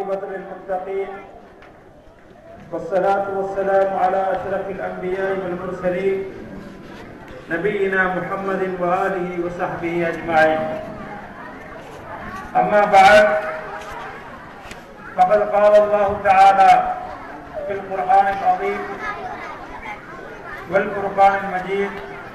والعاقبة للمتقين والصلاة والسلام على أشرف الأنبياء والمرسلين نبينا محمد وآله وصحبه أجمعين أما بعد فقد قال الله تعالى في القرآن العظيم والفرقان المجيد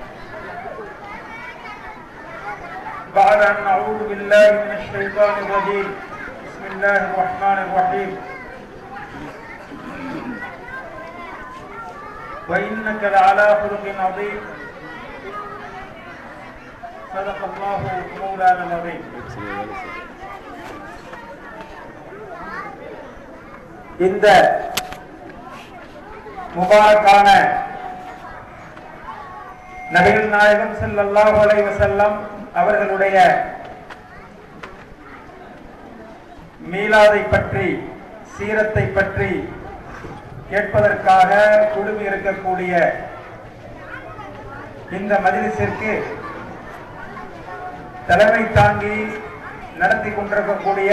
بعد أن نعوذ بالله من الشيطان الرجيم بسم الله الرحمن الرحيم وإنك لعلى خلق عظيم صدق الله مولانا العظيم இந்த முபாரக்கான நபிகள் நாயகம் ஸல்லல்லாஹு அலைஹி வஸல்லம் அவர்களுடைய மீலாதை பற்றி சீரத்தை பற்றி கேட்பதற்காக குழுமி இருக்கக்கூடிய இந்த மஜ்லிஸிற்கு தலைமை தாங்கி நடத்தி கொண்டிருக்கக்கூடிய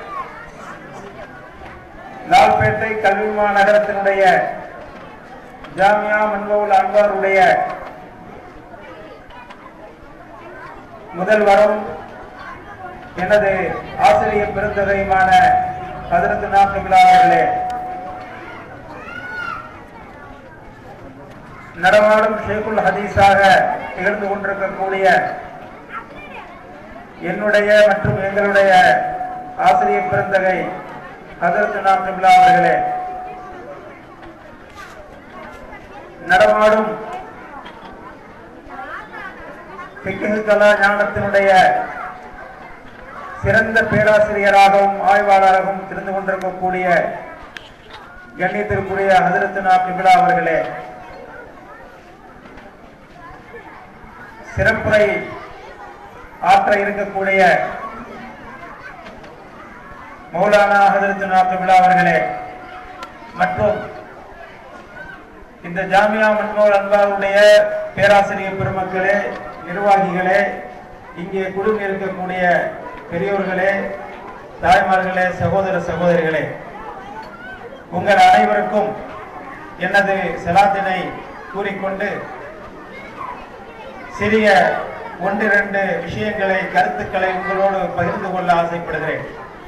லால்பேட்டை கல்வி மாநகரத்தினுடைய ஜாமியா மன்மவுல் அன்வாருடைய முதல்வரும் எனது ஆசிரியர் பெருந்தகையுமான ஹதரத் நாக்கபிலா அவர்களே நடமாடும் ஷேகுல் ஹதீஸாக திகழ்ந்து கொண்டிருக்கக்கூடிய என்னுடைய மற்றும் எங்களுடைய ஆசிரியர் பெருந்தகை ஹதரத் நாக்கபிலா அவர்களே நடமாடும் பிக்கு கலா ஞானத்தினுடைய சிறந்த பேராசிரியராகவும் ஆய்வாளராகவும் திருந்து கொண்டிருக்கக்கூடிய கண்ணியத்திற்குரிய ஹதரத்துனா பிபிலா அவர்களே சிறப்புரை ஆற்ற இருக்கக்கூடிய மௌலானா ஹதரத்துனா பிபிலா அவர்களே மற்றும் இந்த ஜாமியா மன்மோர் அன்பாருடைய பேராசிரியர் பெருமக்களே நிர்வாகிகளே இங்கே குழுமி இருக்கக்கூடிய பெரியோர்களே தாய்மார்களே சகோதர சகோதரிகளே உங்கள் அனைவருக்கும் எனது செலாத்தினை கூறிக்கொண்டு சிறிய ஒன்று இரண்டு விஷயங்களை கருத்துக்களை உங்களோடு பகிர்ந்து கொள்ள ஆசைப்படுகிறேன்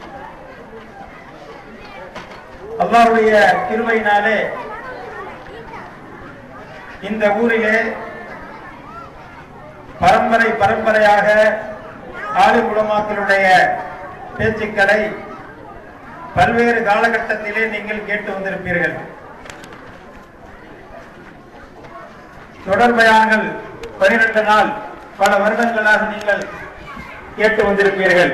அல்லாருடைய கிருவையினாலே இந்த ஊரிலே பரம்பரை பரம்பரையாக ஆளு குலமாக்களுடைய பேச்சுக்களை பல்வேறு காலகட்டத்திலே நீங்கள் கேட்டு வந்திருப்பீர்கள் தொடர்பயாங்கள் பனிரெண்டு நாள் பல வருடங்களாக நீங்கள் கேட்டு வந்திருப்பீர்கள்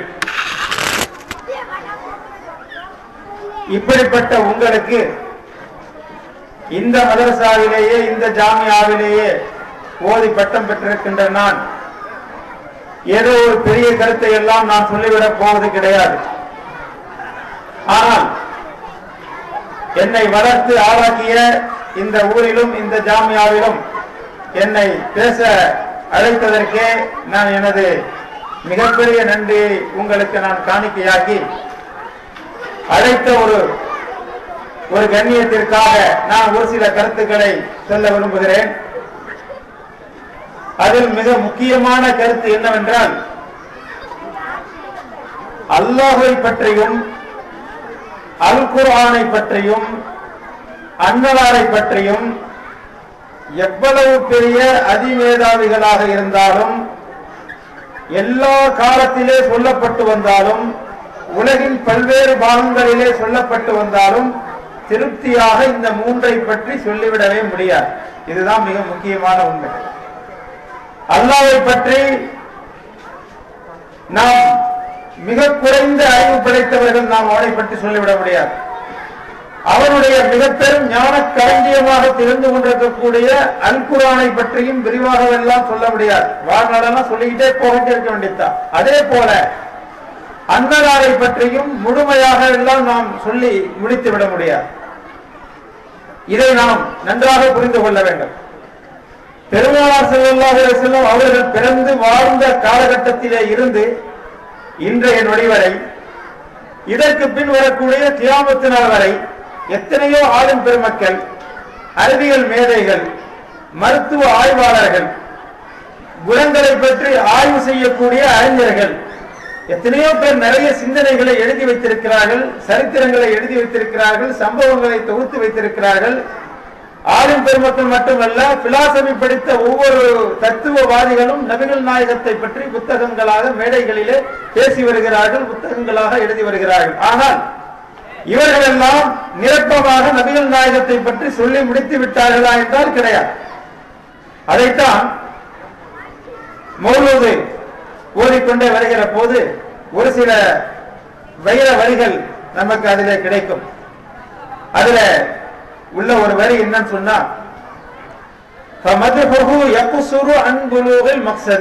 இப்படிப்பட்ட உங்களுக்கு இந்த மதரசாவிலேயே இந்த ஜாமியாவிலேயே ஓதி பட்டம் பெற்றிருக்கின்ற நான் ஏதோ ஒரு பெரிய கருத்தை எல்லாம் நான் சொல்லிவிடப் போவது கிடையாது ஆனால் என்னை வளர்த்து ஆளாக்கிய இந்த ஊரிலும் இந்த ஜாமியாவிலும் என்னை பேச அழைத்ததற்கே நான் எனது மிகப்பெரிய நன்றி உங்களுக்கு நான் காணிக்கையாக்கி அழைத்த ஒரு ஒரு கண்ணியத்திற்காக நான் ஒரு சில கருத்துக்களை சொல்ல விரும்புகிறேன் அதில் மிக முக்கியமான கருத்து என்னவென்றால் அல்லாஹை பற்றியும் அல் குர்ஆனை பற்றியும் அன்னலாரை பற்றியும் எவ்வளவு பெரிய அதிமேதாவிகளாக இருந்தாலும் எல்லா காலத்திலே சொல்லப்பட்டு வந்தாலும் உலகின் பல்வேறு பாகங்களிலே சொல்லப்பட்டு வந்தாலும் திருப்தியாக இந்த மூன்றை பற்றி சொல்லிவிடவே முடியாது இதுதான் மிக முக்கியமான உண்மை அல்லாவை பற்றி நாம் மிக குறைந்த அறிவு படைத்தவர்கள் நாம் அவனை பற்றி சொல்லிவிட முடியாது அவனுடைய மிக பெரும் ஞான களஞ்சியமாக தெரிந்து கொண்டிருக்கக்கூடிய அல்குரானை பற்றியும் விரிவாக எல்லாம் சொல்ல முடியாது வாழ்நாளெல்லாம் சொல்லிக்கிட்டே போகிட்டே இருக்க வேண்டியதுதான் அதே போல அன்னதாரை பற்றியும் முழுமையாக எல்லாம் நாம் சொல்லி முடித்து விட முடியாது இதை நாம் நன்றாக புரிந்து கொள்ள வேண்டும் பெருமானார் ஸல்லல்லாஹு அலைஹி வஸல்லம் அவர்கள் பிறந்து வாழ்ந்த காலகட்டத்திலே இருந்து இன்றைய நொடி வரை இதற்கு பின் வரக்கூடிய கியாமத்து நாள் வரை எத்தனையோ ஆளும் பெருமக்கள் அறிவியல் மேதைகள் மருத்துவ ஆய்வாளர்கள் குணங்களை பற்றி ஆய்வு செய்யக்கூடிய அறிஞர்கள் எத்தனையோ பேர் நிறைய சிந்தனைகளை எழுதி வைத்திருக்கிறார்கள் சரித்திரங்களை எழுதி வைத்திருக்கிறார்கள் சம்பவங்களை தொகுத்து வைத்திருக்கிறார்கள் ஆளும் பெருமக்கள் மட்டுமல்ல பிலாசபி படித்த ஒவ்வொரு தத்துவவாதிகளும் நபிகள் நாயகத்தை பற்றி புத்தகங்களாக மேடைகளிலே பேசி வருகிறார்கள் புத்தகங்களாக எழுதி வருகிறார்கள் ஆனால் இவர்கள் எல்லாம் நிரப்பமாக நபிகள் நாயகத்தை பற்றி சொல்லி முடித்து விட்டார்களா என்றால் கிடையாது அதைத்தான் மௌலூது ஓதிக்கொண்டே வருகிற போது ஒரு சில வைர வரிகள் நமக்கு அதிலே கிடைக்கும் அதுல உள்ள ஒரு வரி என்னன்னு சொன்னா فَمَدْحُهُ يَقْصُرُ عَنْ بُلُوغِ الْمَقْصَدِ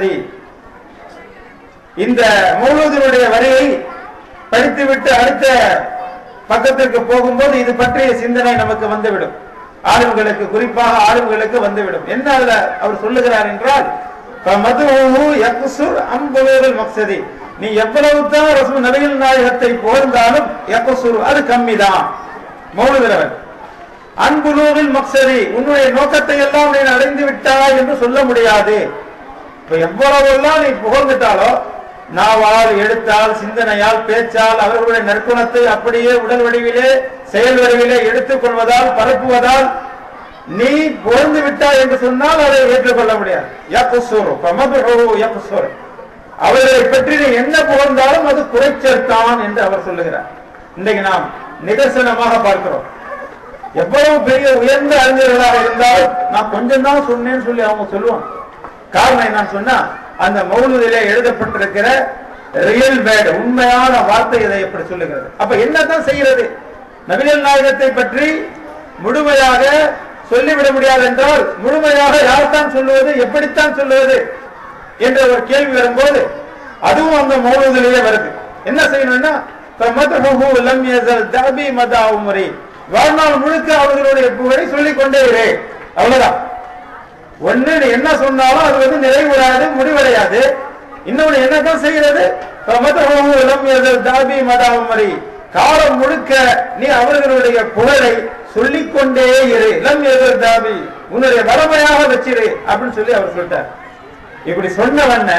இந்த மௌலூதினுடைய வரியை படித்துவிட்டு அடுத்த பக்கத்திற்கு போகும்போது இது பற்றிய சிந்தனை நமக்கு வந்துவிடும் ஆளுங்களுக்கு குறிப்பாக ஆளுங்களுக்கு வந்துவிடும் என்ன அதுல அவர் சொல்லுகிறார் என்றால் மதுஹு யக்சுர் அம்புலூரில் மக்சதி நீ எவ்வளவு தான் ரசூல் நபிகள் நாயகத்தை புகழ்ந்தாலும் யக்சுர் அது கம்மிதான் மௌலுகிறவன் அன்புலூரில் மக்சதி உன்னுடைய நோக்கத்தை எல்லாம் நீ அடைந்து விட்டாய் என்று சொல்ல முடியாது இப்ப எவ்வளவெல்லாம் நீ புகழ்ந்துட்டாலோ நாவால் எழுத்தால் சிந்தனையால் பேச்சால் அவர்களுடைய நற்குணத்தை அப்படியே உடல் வடிவிலே செயல் வடிவிலே எடுத்துக் கொள்வதால் பரப்புவதால் நீ புகழ்ந்து விட்டாய் என்று சொன்னால் அதை ஏற்றுக்கொள்ள முடியாது யக்குசூரு பமதுஹு யக்குசூரு அவர்களை பற்றி நீ என்ன புகழ்ந்தாலும் அது குறைச்சல்தான் என்று அவர் சொல்லுகிறார் இன்றைக்கு நாம் நிதர்சனமாக பார்க்கிறோம் எவ்வளவு பெரிய உயர்ந்த அறிஞர்களாக இருந்தாலும் நான் கொஞ்சம் தான் சொன்னேன்னு சொல்லி அவங்க சொல்லுவாங்க காரணம் என்னன்னு சொன்னா அந்த மௌலுதிலே எழுதப்பட்டிருக்கிற ரியல் வேர்டு உண்மையான வார்த்தை இதை எப்படி சொல்லுகிறது அப்ப என்னதான் செய்கிறது நபிகள் நாயகத்தை பற்றி முழுமையாக சொல்லிவிட முடியாது என்றால் முழுமையாக யார்தான் சொல்லுவது எப்படித்தான் சொல்லுவது என்ற ஒரு கேள்வி வரும்போது அதுவும் அந்த மௌலுதிலேயே வருது என்ன செய்யணும்னா فَمَدْحُهُ لَمْ يَزَلْ دَأْبِي مَدَى عُمْرِي. வாழ்நாள் முழுக்க அவர்களுடைய புகழை சொல்லிக் கொண்டே இரு அவ்வளவுதான் ஒண்ணு நீ என்ன சொன்னாலும் அது வந்து நிறைவுறாது முடிவடையாது இன்னொன்னு என்னதான் செய்கிறது فَمَدْحُهُ لَمْ يَزَلْ دَأْبِي مَدَى عُمْرِي. காலம் முழுக்க நீ அவர்களுடைய புகழை சொல்லிக் கொண்டே இரு லம் எதிர் தாபி உன்னுடைய வளமையாக வச்சிரு அப்படின்னு சொல்லி அவர் சொல்லிட்டார் இப்படி சொன்னவண்ண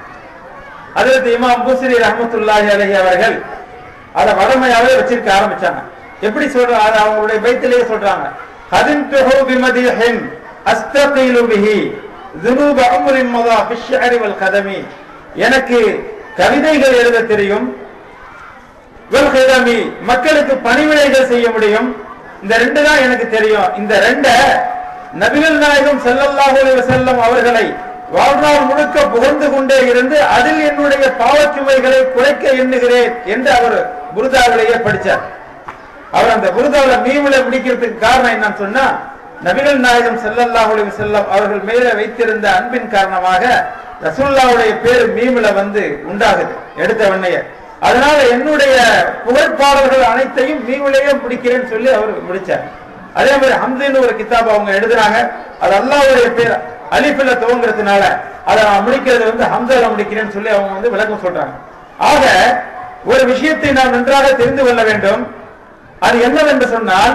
அதற்கு இமாம் பூசரி ரஹமத்துல்லாஹி அலைஹி அவர்கள் அதை வளமையாவே வச்சிருக்க ஆரம்பிச்சாங்க எப்படி சொல்றாங்க அது அவங்களுடைய பைத்திலேயே சொல்றாங்க ஹதின்துஹு பிமதிஹின் அஸ்தகீலு பிஹி ذنوب عمر مضى في الشعر والقدم எனக்கு கவிதைகள் எழுத தெரியும் வல்கிதமி மக்களுக்கு பணிவிடைகள் செய்ய முடியும் இந்த ரெண்டு தான் எனக்கு தெரியும் இந்த ரெண்ட நபிகள் நாயகம் ஸல்லல்லாஹு அலைஹி வஸல்லம் அவர்களை வாழ்நாள் முழுக்க புகழ்ந்து கொண்டே இருந்து அதில் என்னுடைய பாவச்சுமைகளை குறைக்க எண்ணுகிறேன் என்று அவர் புருதாவிலேயே படிச்சார் அவர் அந்த புருதாவில மீமுல முடிக்கிறதுக்கு காரணம் என்னன்னு சொன்னா நபிகள் நாயகம் ஸல்லல்லாஹு அலைஹி வஸல்லம் அவர்கள் மேலே வைத்திருந்த அன்பின் காரணமாக ரசூலுல்லாஹ்வுடைய பேர் மீமுல வந்து உண்டாகுது எடுத்த உடனேயே அதனால என்னுடைய புகழ்பாடல்கள் அனைத்தையும் மீமுலேயே முடிக்கிறேன்னு சொல்லி அவர் முடிச்சார் அதே மாதிரி ஹம்தின்னு ஒரு கிதாப் அவங்க எழுதுறாங்க அது அல்லாஹ்வுடைய பேர் அலிஃபில துவங்குறதுனால அதை நான் முடிக்கிறது வந்து ஹம்சால முடிக்கிறேன்னு சொல்லி அவங்க வந்து விளக்கம் சொல்றாங்க ஆக ஒரு விஷயத்தை நாம் நன்றாக தெரிந்து கொள்ள வேண்டும் அது என்னவென்று சொன்னால்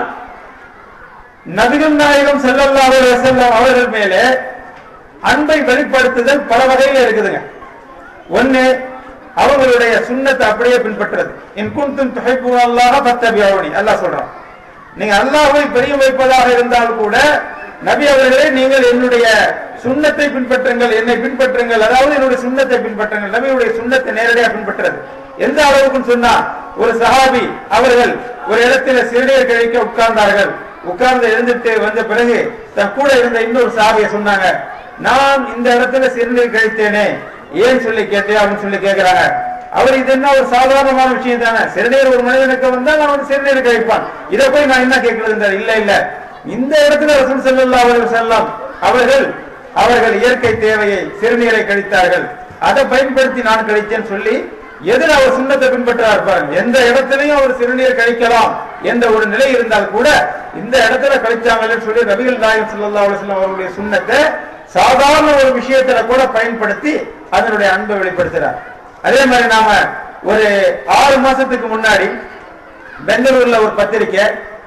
நபிகள் நாயகம் ஸல்லல்லாஹு அலைஹி வஸல்லம் அவர்கள் மேலே அன்பை வெளிப்படுத்துதல் பல வகையில இருக்குதுங்க ஒண்ணு அவங்களுடைய சுண்ணத்தை அப்படியே பின்பற்றுறது இன் குன்தும் துஹிப்பு அல்லாஹ் ஃபத்தபியூனி அல்லாஹ் சொல்றான் நீங்க அல்லாஹ்வை பெரிய வைப்பதாக இருந்தால் கூட நபி அவர்களே நீங்கள் என்னுடைய சுண்ணத்தை பின்பற்றுங்கள் என்னை பின்பற்றுங்கள் அதாவது என்னுடைய சுண்ணத்தை பின்பற்றுங்கள் நபியுடைய சுண்ணத்தை நேரடியாக பின்பற்றுறது எந்த அளவுக்குன்னு சொன்னா ஒரு சஹாபி அவர்கள் ஒரு இடத்துல சிறுநீர் கழிக்க உட்கார்ந்தார்கள் உட்கார்ந்து எழுந்துட்டு வந்த பிறகு தன் கூட இருந்த இன்னொரு சஹாபியை சொன்னாங்க நான் இந்த இடத்துல சிறுநீர் கழித்தேனே ஏன் சொல்லி கேட்டேன் அப்படின்னு சொல்லி கேட்கிறாங்க அவர் இது என்ன ஒரு சாதாரணமான விஷயம் தானே சிறுநீர் ஒரு மனிதனுக்கு வந்தால் அவன் சிறுநீர் கழிப்பான் இதை போய் நான் என்ன கேட்கிறது இல்ல இல்ல இந்த இடத்துல ரசூல் ஸல்லல்லாஹு அலைஹி வஸல்லம் அவர்கள் அவர்கள் இயற்கை தேவையை சிறுநீரை கழித்தார்கள் அதை பயன்படுத்தி நான் கழித்தேன்னு சொல்லி எதில் அவர் சுண்ணத்தை பின்பற்றார் பாருங்க எந்த இடத்திலையும் அவர் சிறுநீர் கழிக்கலாம் என்ற ஒரு நிலை இருந்தால் கூட இந்த இடத்துல கழிச்சாங்கன்னு சொல்லி ரபிகள் நாயகம் ஸல்லல்லாஹு அலைஹி வஸல்லம் அவருடைய சுண்ணத்தை சாதாரண ஒரு விஷயத்துல கூட பயன்படுத்தி அதனுடைய அன்பை வெளிப்படுத்துறார் அதே மாதிரி நாம ஒரு ஆறு மாசத்துக்கு முன்னாடி பெங்களூர்ல ஒரு பத்திரிக்கை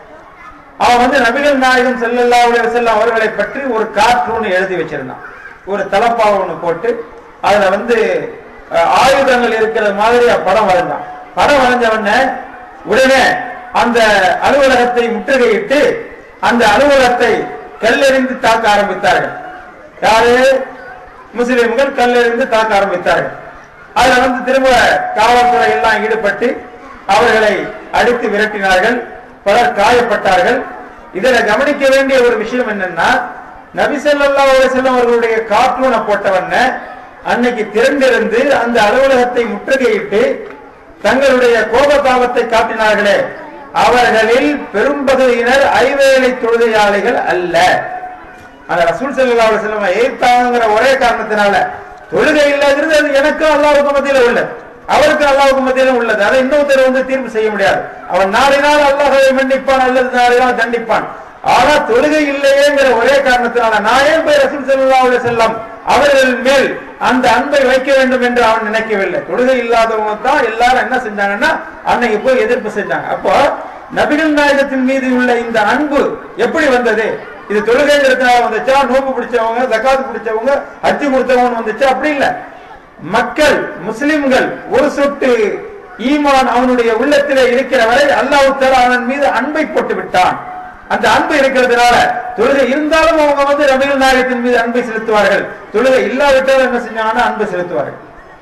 அவன் வந்து நபிகள் நாயகம் ஸல்லல்லாஹு அலைஹி வஸல்லம் அவர்களை பற்றி ஒரு கார்ட்டூன் எழுதி வச்சிருந்தான் ஒரு தலப்பாவை ஒண்ணு போட்டு அதுல வந்து அஹ், ஆயுதங்கள் இருக்கிற மாதிரி படம் வரைஞ்சான் படம் வரைஞ்ச உடனே உடனே அந்த அலுவலகத்தை முற்றுகையிட்டு அந்த அலுவலகத்தை கல்லெறிந்து தாக்க ஆரம்பித்தார்கள் யாரு முஸ்லிம்கள் கல்லெறிந்து தாக்க ஆரம்பித்தார்கள் அதுல வந்து திரும்ப காவல்துறை எல்லாம் ஈடுபட்டு அவர்களை அடித்து விரட்டினார்கள் பலர் காயப்பட்டார்கள் இதுல கவனிக்க வேண்டிய ஒரு விஷயம் என்னன்னா நபி ஸல்லல்லாஹு அலைஹி வஸல்லம் அவர்களுடைய கார்ட்டூனை போட்டவன அன்னைக்கு திரண்டிருந்து அந்த அலுவலகத்தை முற்றுகையிட்டு தங்களுடைய கோபதாபத்தை காட்டினார்களே அவர்களில் பெரும்பகுதியினர் ஐவேளை தொழுகையாளிகள் அல்ல அந்த ரசூல் ஸல்லல்லாஹு அலைஹி வஸல்லம் எய்த்தாங்கிற ஒரே காரணத்தினால தொழுகை இல்லைங்கிறது அது எனக்கும் அல்லாஹ்வுக்கும் மத்தியில உள்ளது அவருக்கு அல்லாஹ்வுக்கும் மத்தியில உள்ளது அதை இன்னொருத்தர் வந்து தீர்ப்பு செய்ய முடியாது அவன் நாடினால் அல்லாஹ்வை மன்னிப்பான் அல்லது நாடினால் தண்டிப்பான் ஆனா தொழுகை இல்லையேங்கிற ஒரே காரணத்தினால நான் ஏன் போய் ரசூல் ஸல்லல்லாஹு அலைஹி வஸல்லம் அவர்கள் மேல் அந்த அன்பை வைக்க வேண்டும் என்று அவன் நினைக்கவில்லை தொழுகை இல்லாதவங்க தான் எல்லாரும் என்ன செஞ்சாங்கன்னா அன்னைக்கு போய் எதிர்ப்பு செஞ்சாங்க அப்போ நபிகள் நாயகத்தின் மீது உள்ள இந்த அன்பு எப்படி வந்தது இது தொழுகைங்கிறதுனால வந்துச்சா நோம்பு பிடிச்சவங்க ஜக்காத் பிடிச்சவங்க அச்சு கொடுத்தவங்க வந்துச்சா அப்படி இல்ல மக்கள் முஸ்லிம்கள் ஒரு சொட்டு ஈமான் அவனுடைய உள்ளத்திலே இருக்கிற வரை அல்லாஹ் தஆலா அவன் மீது அன்பை போட்டு விட்டான் அந்த அன்பு இருக்கிறதுனால தொழுகை இருந்தாலும் அவங்க வந்து ரபிகள் நாயகத்தின் மீது அன்பை செலுத்துவார்கள் தொழுகை இல்லாவிட்டாலும் என்ன செஞ்சாங்கன்னா அன்பு செலுத்துவார்கள்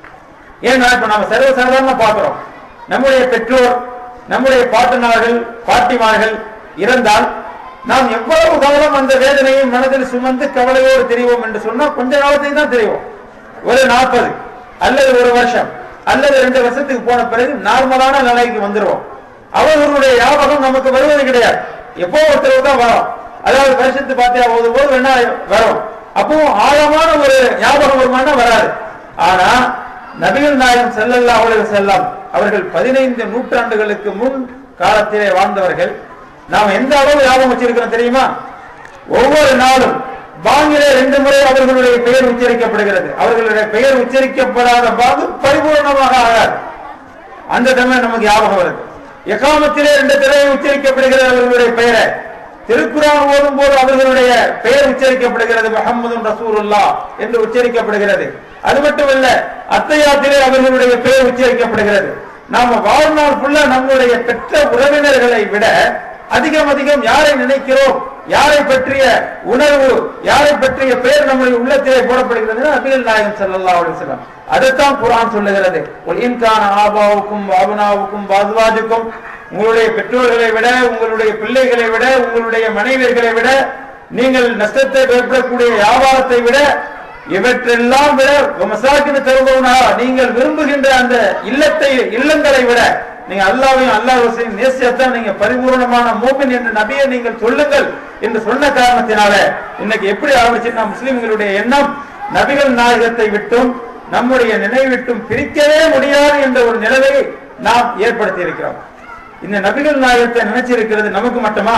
ஏன்னா இப்ப நம்ம சர்வசாதாரண பார்க்கிறோம் நம்முடைய பெற்றோர் நம்முடைய பாட்டனார்கள் பாட்டிமார்கள் இறந்தால் நாம் எவ்வளவு காலம் அந்த வேதனையை மனதில் சுமந்து கவலையோடு தெரிவோம் என்று சொன்னா கொஞ்ச காலத்துக்கு தான் தெரியும் ஒரு நாற்பது அல்லது ஒரு வருஷம் அல்லது ரெண்டு வருஷத்துக்கு போன பிறகு நார்மலான நிலைக்கு வந்துருவோம் அவர்களுடைய ஞாபகம் நமக்கு வருவது கிடையாது எப்போ ஒருத்தர் தான் வரும் அதாவது வருஷத்து பாத்தியா போதும் போது வேணா வரும் அப்போ ஆழமான ஒரு ஞாபகம் வருமானா வராது ஆனா நபிகள் நாயகம் ஸல்லல்லாஹு அலைஹி வஸல்லம் அவர்கள் பதினைந்து நூற்றாண்டுகளுக்கு முன் காலத்திலே வாழ்ந்தவர்கள் நாம் எந்த அளவு ஞாபகம் வச்சிருக்கிறோம் தெரியுமா ஒவ்வொரு நாளும் பாங்கிலே ரெண்டு முறை அவர்களுடைய பெயர் உச்சரிக்கப்படுகிறது அவர்களுடைய பெயர் உச்சரிக்கப்படாத பாங்கு பரிபூர்ணமாக ஆகாது அந்த தமிழ் நமக்கு ஞாபகம் வருது எகாமத்திலே ரெண்டு தடவை உச்சரிக்கப்படுகிறது அவர்களுடைய பெயரை திருக்குறான் ஓதும் போது அவர்களுடைய பெயர் உச்சரிக்கப்படுகிறது முகமது ரசூலுல்லா என்று உச்சரிக்கப்படுகிறது அது மட்டுமல்ல அத்தையாத்திலே அவர்களுடைய பெயர் உச்சரிக்கப்படுகிறது நாம வாழ்நாள் ஃபுல்லா நம்முடைய பெற்ற உறவினர்களை விட அதிகம் அதிகம் யாரை நினைக்கிறோம் யாரை பற்றிய உணர்வு யாரை பற்றிய பெயர் நம்முடைய உள்ளத்திலே போடப்படுகிறது நபிகள் நாயகம் ஸல்லல்லாஹு அலைஹி வஸல்லம் அதைத்தான் குர்ஆன் சொல்லுகிறது "குல் இன் கான ஆபாவுக்கும் அபனாவுக்கும் வாதுவாஜுக்கும் உங்களுடைய பெற்றோர்களை விட உங்களுடைய பிள்ளைகளை விட உங்களுடைய மனைவியர்களை விட நீங்கள் நஷ்டத்தை ஏற்படக்கூடிய வியாபாரத்தை விட இவற்றெல்லாம் விட மசாக்கின தருபவனா நீங்கள் விரும்புகின்ற அந்த இல்லத்தை இல்லங்களை விட நீங்க அல்லாவையும் அல்லாஹ் நேசியத்தான் நீங்க பரிபூர்ணமான மூமின் என்று நபியை நீங்கள் சொல்லுங்கள் என்று சொன்ன காரணத்தினால இன்னைக்கு எப்படி ஆரம்பிச்சுன்னா முஸ்லிம்களுடைய எண்ணம் நபிகள் நாயகத்தை விட்டும் நம்முடைய நினைவிட்டும் பிரிக்கவே முடியாது என்ற ஒரு நிலையை நாம் ஏற்படுத்தி இருக்கிறோம் இந்த நபிகள் நாயகத்தை நினைச்சிருக்கிறது நமக்கு மட்டுமா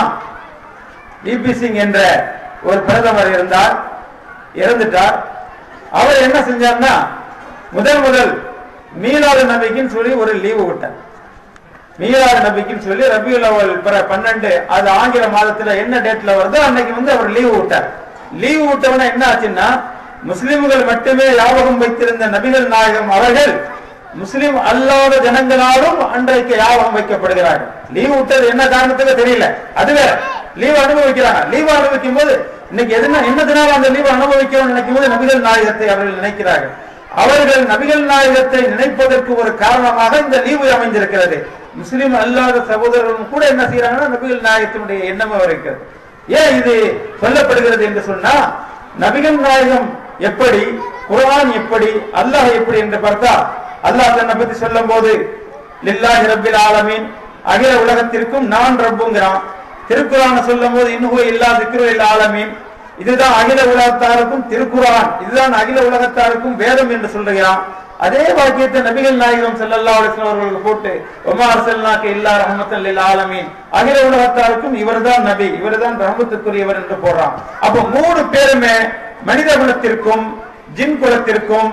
இபி சிங் என்ற ஒரு பிரதமர் இருந்தார் இறந்துட்டார் அவர் என்ன செஞ்சார்னா முதல் முதல் மீலாது நபிக்குன்னு சொல்லி ஒரு லீவு விட்டார் மீலாது நபிக்குன்னு சொல்லி ரபியுல் அவல் பிற பன்னெண்டு அது ஆங்கில மாதத்துல என்ன டேட்ல வருதோ அன்னைக்கு வந்து அவர் லீவு விட்டார் லீவு விட்டவன என்ன ஆச்சுன்னா முஸ்லிம்கள் மட்டுமே ஞாபகம் வைத்திருந்த நபிகள் நாயகம் அவர்கள் முஸ்லிம் அல்லாத ஜனங்களாலும் அன்றைக்கு ஞாபகம் வைக்கப்படுகிறார்கள் லீவு விட்டது என்ன காரணத்துக்கு தெரியல அது வேற லீவு அனுபவிக்கிறாங்க லீவு அனுபவிக்கும் போது இன்னைக்கு எதுனா என்னதுனால அந்த லீவு அனுபவிக்கிறோம் நினைக்கும் போது நபிகள் நாயகத்தை அவர்கள் நினைக்கிறார்கள் அவர்கள் நபிகள் நாயகத்தை நினைப்பதற்கு ஒரு காரணமாக இந்த லீவு அமைந்திருக்கிறது முஸ்லிம் அல்லாத சகோதரர்களும் கூட என்ன செய்யறாங்கன்னா நபிகள் நாயகத்தினுடைய எண்ணம் இருக்கிறது ஏன் இது சொல்லப்படுகிறது என்று சொன்னா நபிகள் நாயகம் எப்படி குர்ஆன் எப்படி அல்லாஹ் எப்படி என்று பார்த்தா அல்லாஹ் தன்னை பத்தி சொல்லும் போது லில்லாஹி ரப்பில் ஆலமீன் அகில உலகத்திற்கும் நான் ரப்புங்கிறான் திருக்குறான சொல்லும் போது இன்னும் இல்லா திக்ரு இல்ல ஆலமீன் இதுதான் அகில உலகத்தாருக்கும் திருக்குரான் இதுதான் அகில உலகத்தாருக்கும் வேதம் என்று சொல்லுகிறான் அதே வாக்கியத்தை நபிகள் நாயகம் ஸல்லல்லாஹு அலைஹி வஸல்லம் அவர்களுக்கு போட்டு ஒமா அர்சல்னாக்க இல்லா ரஹமத்தல் லில் ஆலமீன் அகில உலகத்தாருக்கும் இவர்தான் நபி இவர்தான் ரஹமத்துக்குரியவர் என்று போடுறான் அப்போ மூணு பேருமே மனித குலத்திற்கும் ஜின் குலத்திற்கும்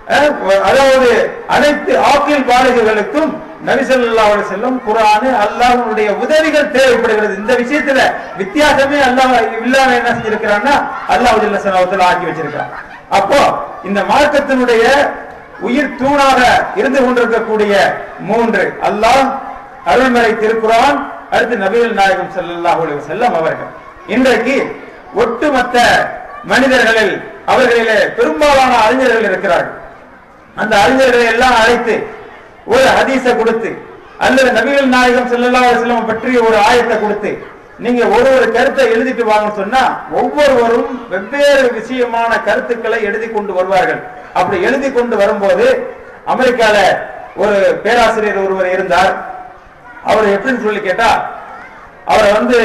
அஹ், அதாவது அனைத்து ஆக்கில் பாலிகளுக்கும் நபிசல்லா செல்லும் குரானு அல்லாஹ்வுடைய உதவிகள் தேவைப்படுகிறது இந்த விஷயத்துல வித்தியாசமே அல்லாஹ் இல்லாம என்ன செஞ்சிருக்கிறான்னா அல்லாஹ் ஜல்ல ஷானஹு ஆக்கி வச்சிருக்கிறான் அப்போ இந்த மார்க்கத்தினுடைய உயிர் தூணாக இருந்து கொண்டிருக்கக்கூடிய மூன்று அல்லாஹ் அருள்மறை திருக்குரான் அடுத்து நபிகள் நாயகம் ஸல்லல்லாஹு அலைஹி வஸல்லம் அவர்கள் இன்றைக்கு ஒட்டுமொத்த மனிதர்களில் அவர்களிலே பெரும்பாலான அறிஞர்கள் இருக்கிறார்கள் அந்த அறிஞர்களை எல்லாம் அழைத்து ஒரு ஹதீஸை கொடுத்து அல்லது நபிகள் நாயகம் ஸல்லல்லாஹு அலைஹி வஸல்லம் பற்றிய ஒரு ஆயத்தை கொடுத்து நீங்க ஒரு ஒரு கருத்தை எழுதிட்டு வாங்கன்னு சொன்னா ஒவ்வொருவரும் வெவ்வேறு விஷயமான கருத்துக்களை எழுதி கொண்டு வருவார்கள் அப்படி எழுதி கொண்டு வரும்போது அமெரிக்கால ஒரு பேராசிரியர் ஒருவர் இருந்தார் அவர் எப்படின்னு சொல்லி கேட்டா அவரை வந்து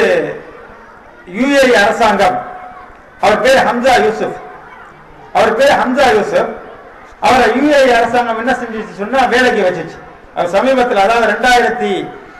யுஏஇ அரசாங்கம் அவர் பேர் ஹம்சா யூசுப் அவர் பேர் ஹம்சா யூசுப் அவரை யுஏஇ அரசாங்கம் என்ன செஞ்சுச்சு சொன்னா வேலைக்கு வச்சுச்சு அவர் சமீபத்தில் அதாவது ரெண்டாயிரத்தி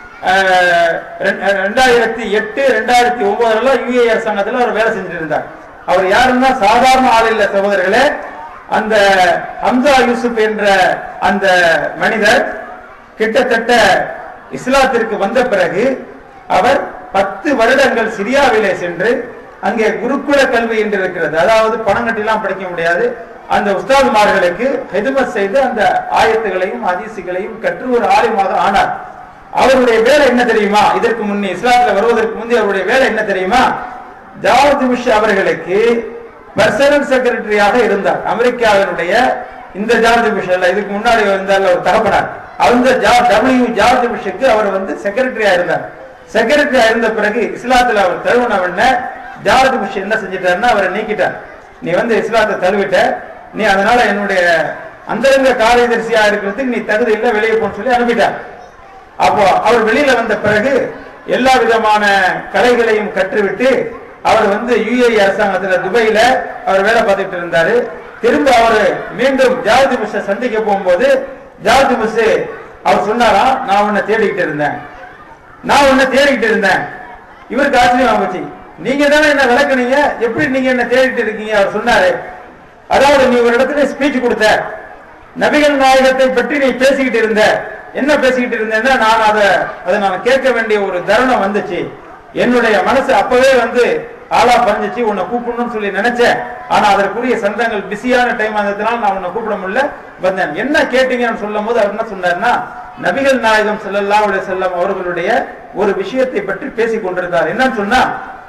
அஹ், ரெண்- ரெண்டாயிரத்தி எட்டு ரெண்டாயிரத்தி ஒன்பதுல யுஏஇ அரசாங்கத்தில் அவர் வேலை செஞ்சுட்டு இருந்தார் அவர் யாருன்னா சாதாரண ஆள் இல்ல சகோதரர்களே அந்த ஹம்சா யூசுப் என்ற அந்த மனிதர் கிட்டத்தட்ட இஸ்லாத்திற்கு வந்த பிறகு அவர் பத்து வருடங்கள் சிரியாவிலே சென்று அங்கே குருகுல கல்வி என்று இருக்கிறது அதாவது பணம் கட்டிலாம் படிக்க முடியாது அந்த உஸ்தாதுமார்களுக்கு ஹெதுமத் செய்து அந்த ஆயத்துகளையும் ஹதீசுகளையும் கற்று ஒரு ஆலிமாக ஆனார் அவருடைய வேலை என்ன தெரியுமா இதற்கு முன்னே இஸ்லாத்துல வருவதற்கு முந்தைய அவருடைய வேலை என்ன தெரியுமா ஜார்ஜ் புஷ் அவர்களுக்கு பர்சனல் செக்ரட்டரியாக இருந்தார் அமெரிக்காவினுடைய இந்த ஜார்ஜ் புஷ் அல்ல இதுக்கு முன்னாடி இருந்தார் ஒரு தகப்பனார் அந்த டபிள்யூ ஜார்ஜ் புஷுக்கு அவர் வந்து செக்ரட்டரியா இருந்தார் செக்ரட்டரியா இருந்த பிறகு இஸ்லாத்துல அவர் தழுவின உடனே ஜார்ஜ் புஷ் என்ன செஞ்சிட்டாருன்னா அவரை நீக்கிட்டார் நீ வந்து இஸ்லாத்தை தழுவிட்ட நீ அதனால என்னுடைய அந்தரங்க காரியதரிசியா இருக்கிறதுக்கு நீ தகுதி இல்லை வெளியே போன்னு சொல்லி அனுப்பிட்டார் அப்போ அவர் வெளியில வந்த பிறகு எல்லா விதமான கலைகளையும் கற்றுவிட்டு அவர் வந்து யுஏஇ அரசாங்கத்துல துபாயில அவர் வேலை பார்த்துட்டு இருந்தாரு திரும்ப அவர் மீண்டும் ஜார்ஜ் புஷை சந்திக்க போகும்போது ஜார்ஜ் புஷ் அவர் சொன்னாராம் நான் உன்னை தேடிக்கிட்டு இருந்தேன் நான் உன்னை தேடிக்கிட்டு இருந்தேன் இவருக்கு ஆச்சரியம் போச்சு நீங்க தானே என்ன விளக்குனீங்க எப்படி நீங்க என்ன தேடிட்டு இருக்கீங்க அவர் சொன்னாரு அதாவது நீ ஒரு இடத்துல ஸ்பீச் கொடுத்த நபிகள் நாயகத்தை பற்றி நீ பேசிக்கிட்டு இருந்த என்ன பேசிக்கிட்டு இருந்தேன்னா நான் அதை அதை நான் கேட்க வேண்டிய ஒரு தருணம் வந்துச்சு என்னுடைய மனசு அப்பவே வந்து ஆளா பறிஞ்சிச்சு உன்னை கூப்பிடணும்னு சொல்லி நினைச்சேன் ஆனா அதற்குரிய சந்தங்கள் பிஸியான டைம் ஆனதுனால நான் உன்னை கூப்பிட முடியல வந்தேன் என்ன கேட்டீங்கன்னு சொல்லும் போது அவர் என்ன சொன்னார்னா நபிகள் நாயகம் ஸல்லல்லாஹு அலைஹி வஸல்லம் அவர்களுடைய ஒரு விஷயத்தை பற்றி பேசிக் கொண்டிருந்தார் என்னன்னு சொன்னா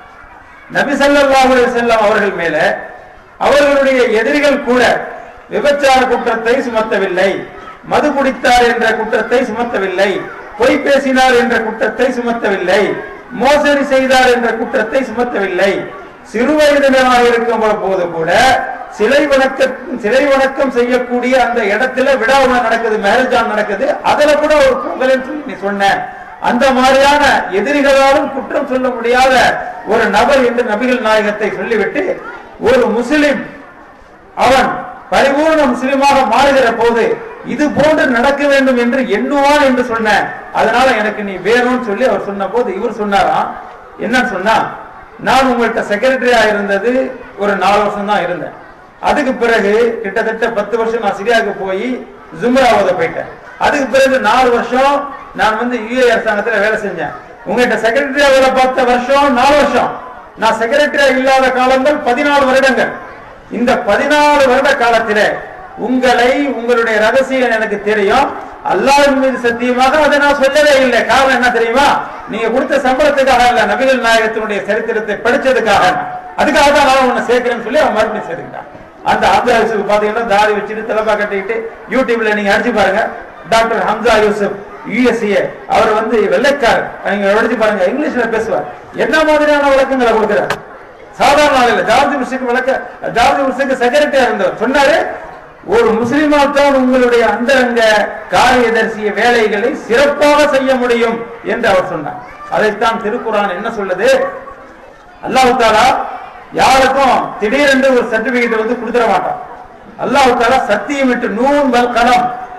நபி ஸல்லல்லாஹு அலைஹி வஸல்லம் அவர்கள் மேல அவர்களுடைய எதிரிகள் கூட விபச்சார குற்றத்தை சுமத்தவில்லை மது குடித்தார் என்ற குற்றத்தை சுமத்தவில்லை பொய் பேசினார் என்ற குற்றத்தை சுமத்தவில்லை மோசடி செய்தார் என்ற குற்றத்தை சுமத்தவில்லை சிறுவயதினராக இருக்கும் போது கூட சிலை வணக்க சிலை வணக்கம் செய்யக்கூடிய அந்த இடத்துல விடாம நடக்குது மேரேஜான் நடக்குது அதுல கூட ஒரு பொங்கல் சொல்லி நீ சொன்ன அந்த மாதிரியான எதிரிகளாலும் குற்றம் சொல்ல முடியாத ஒரு நபர் என்று நபிகள் நாயகத்தை சொல்லிவிட்டு ஒரு முஸ்லிம் அவன் பரிபூர்ண முஸ்லிமாக மாறுகிற போது இது போன்று நடக்க வேண்டும் என்று எண்ணுவான் என்று சொன்ன அதனால எனக்கு நீ வேணும்னு சொல்லி அவர் சொன்ன போது இவர் சொன்னாராம் என்ன சொன்னா நான் உங்கள்கிட்ட செக்ரட்டரியா இருந்தது ஒரு நாலு வருஷம் தான் இருந்தேன் அதுக்கு பிறகு கிட்டத்தட்ட பத்து வருஷம் நான் சிரியாவுக்கு போய் ஜும்ராவத போயிட்டேன் அதுக்கு பிறகு நாலு வருஷம் நான் வந்து யுஏ அரசாங்கத்துல வேலை செஞ்சேன் உங்ககிட்ட செக்ரட்டரியா வேலை பார்த்த வருஷம் நாலு வருஷம் நான் செக்ரட்டரியா இல்லாத காலங்கள் பதினாலு வருடங்கள் இந்த பதினாலு வருட காலத்திலே உங்களை உங்களுடைய ரகசியம் எனக்கு தெரியும் அல்லாஹ்வின் மீது சத்தியமாக அதை நான் சொல்லவே இல்லை காரணம் என்ன தெரியுமா நீங்க கொடுத்த சம்பளத்துக்காக இல்ல நபிகள் நாயகத்தினுடைய சரித்திரத்தை படிச்சதுக்காக அதுக்காக தான் நான் உன்னை சேர்க்கிறேன்னு சொல்லி அவன் மறுபடியும் சேர்த்துக்கிட்டான் அந்த ஹம்சா யூசுப் பாத்தீங்கன்னா தாடி வச்சுட்டு தலைப்பா கட்டிக்கிட்டு யூடியூப்ல நீங்க அடிச்சு பாருங்க டாக்டர் ஹம்சா யூசுப் யுஎஸ்ஏ அவர் வந்து வெள்ளைக்காரர் நீங்க அடிச்சு பாருங்க இங்கிலீஷ்ல பேசுவார் என்ன மாதிரியான விளக்கங்களை கொடுக்கிறார் சாதாரண ஆள் இல்ல ஜார்ஜ் புஷுக்கு விளக்க ஜார்ஜ் புஷுக்கு செக்ரட்டரியா இருந்தவர் சொன்னாரு ஒரு முஸ்லிமால் தான் உங்களுடைய அந்தரங்க காரியதர்சிய வேலைகளை சிறப்பாக செய்ய முடியும் என்று அவர் சொன்னார் அதைத்தான் திருக்குறான் என்ன சொல்லுது அல்லாஹ் தாலா யாருக்கும் திடீரென்று ஒரு சர்டிபிகேட் வந்து கொடுத்துட மாட்டான் அல்லாஹ் தாலா சத்தியம் விட்டு நூன் வல் கலம்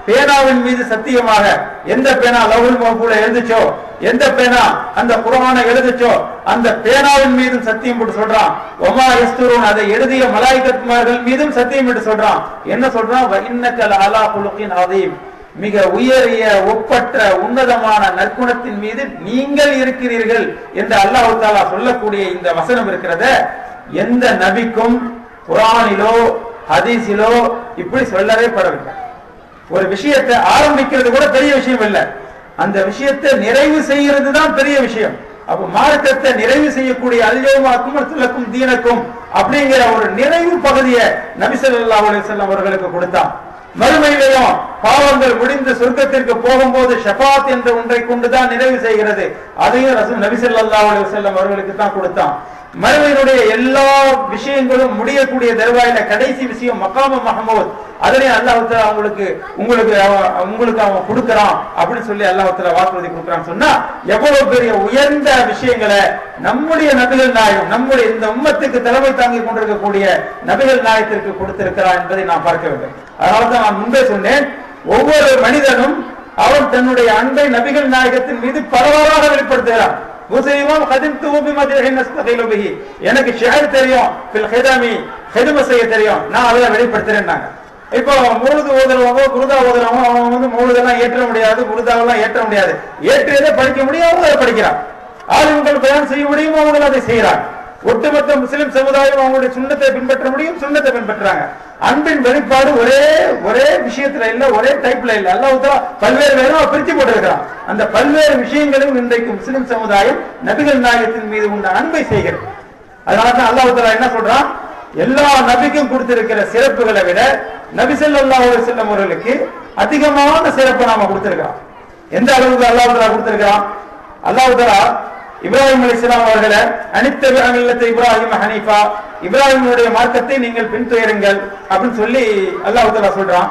பேனாவின் மீது சத்தியமாக எந்த பேனா லவுல் மஹ்பூல எழுதுச்சோ எந்த பேனா அந்த குர்ஆனை எழுதுச்சோ அந்த பேனாவின் மீதும் சத்தியம் போட்டு சொல்றான் ஒமா யஸ்துரூன் அதை எழுதிய மலாய்கத்மார்கள் மீதும் சத்தியம் என்று சொல்றான் என்ன சொல்றான் வ இன்னக லஅலா குலுகின் அதீம் மிக உயரிய ஒப்பற்ற உன்னதமான நற்குணத்தின் மீது நீங்கள் இருக்கிறீர்கள் என்று அல்லாஹ் தாலா சொல்லக்கூடிய இந்த வசனம் இருக்கிறத எந்த நபிக்கும் குரானிலோ ஹதீஸிலோ இப்படி சொல்லவே படவில்லை ஒரு விஷயத்தை ஆரம்பிக்கிறது கூட பெரிய விஷயம் இல்ல அந்த விஷயத்தை நிறைவு செய்யறது தான் பெரிய விஷயம் அப்ப மார்க்கத்தை நிறைவு செய்யக்கூடிய அல்யோமாக்கும் அத்துலக்கும் தீனக்கும் அப்படிங்கிற ஒரு நிறைவு பகுதியை நபி ஸல்லல்லாஹு அலைஹி வஸல்லம் அவர்களுக்கு கொடுத்தான் மறுமையிலையும் பாவங்கள் முடிந்து சொர்க்கத்திற்கு போகும்போது ஷபாத் என்ற ஒன்றை கொண்டுதான் நிறைவு செய்கிறது அதையும் ரசூல் நபி ஸல்லல்லாஹு அலைஹி வஸல்லம் அவர்களுக்கு தான் கொடுத்தான் மறுமையினுடைய எல்லா விஷயங்களும் முடியக்கூடிய தருவாயில கடைசி விஷயம் மக்காம மஹமூத் அதனை அல்லாஹ் அவங்களுக்கு உங்களுக்கு அவன் உங்களுக்கு அவன் கொடுக்கறான் அப்படின்னு சொல்லி அல்லாஹ் வாக்குறுதி கொடுக்கறான்னு சொன்னா எவ்வளவு பெரிய உயர்ந்த விஷயங்களை நம்முடைய நபிகள் நாயம் நம்முடைய இந்த உம்மத்துக்கு தலைமை தாங்கி கொண்டிருக்கக்கூடிய நபிகள் நாயத்திற்கு கொடுத்திருக்கிறான் என்பதை நான் பார்க்க வேண்டும் அதனால தான் நான் முன்பே சொன்னேன் ஒவ்வொரு மனிதனும் அவன் தன்னுடைய அன்பை நபிகள் நாயகத்தின் மீது பரவலாக வெளிப்படுத்துகிறான் முஸ்லிமும் கதிம்து பிமதிஹின் நஸ்தகிலு பிஹி எனக்கு ஷிஹர் தெரியும் ஃபில் ஹிதமி ஹிதம செய்ய தெரியும் நான் அதை வெளிப்படுத்துறேன்னாங்க இப்போ மூழுது ஓதுறவங்க குருதா ஓதுறவங்க அவன் வந்து மூழுதெல்லாம் ஏற்ற முடியாது குருதாவெல்லாம் ஏற்ற முடியாது ஏற்றியதை படிக்க முடியும் அவங்க அதை படிக்கிறான் ஆளுங்கள் பயன் செய்ய முடியும் அவங்க அதை செய்யறாங்க ஒட்டுமொத்த முஸ்லிம் சமுதாயம் அவங்களுடைய சுண்ணத்தை பின்பற்ற முடியும் சுண்ணத்தை பின்பற்றுறாங்க அன்பின் வெளிப்பாடு ஒரே ஒரே விஷயத்துல இல்ல ஒரே டைப்ல இல்ல அல்லாஹ் பல்வேறு வேறும் பிரிச்சு போட்டிருக்கிறான் அந்த பல்வேறு விஷயங்களும் இன்றைக்கு முஸ்லிம் சமுதாயம் நபிகள் நாயகத்தின் மீது உள்ள அன்பை செய்கிறது அதனாலதான் அல்லாஹ் தஆலா என்ன சொல்றான் எல்லா நபிக்கும் கொடுத்திருக்கிற சிறப்புகளை விட நபி ஸல்லல்லாஹு அலைஹி வஸல்லம் அவர்களுக்கு அதிகமான சிறப்பை நாம கொடுத்திருக்கிறோம் எந்த அளவுக்கு அல்லாஹ் தஆலா கொடுத்திருக்கிறான் அல்லாஹ் தஆலா இப்ராஹிம் அலைஹிஸ்ஸலாம் அவர்களை அனித்தபி மில்லத்தை இப்ராஹிம் ஹனீஃபா இப்ராஹிமுடைய மார்க்கத்தை நீங்கள் பின்துயருங்கள் அப்படின்னு சொல்லி அல்லாஹ் தஆலா சொல்றான்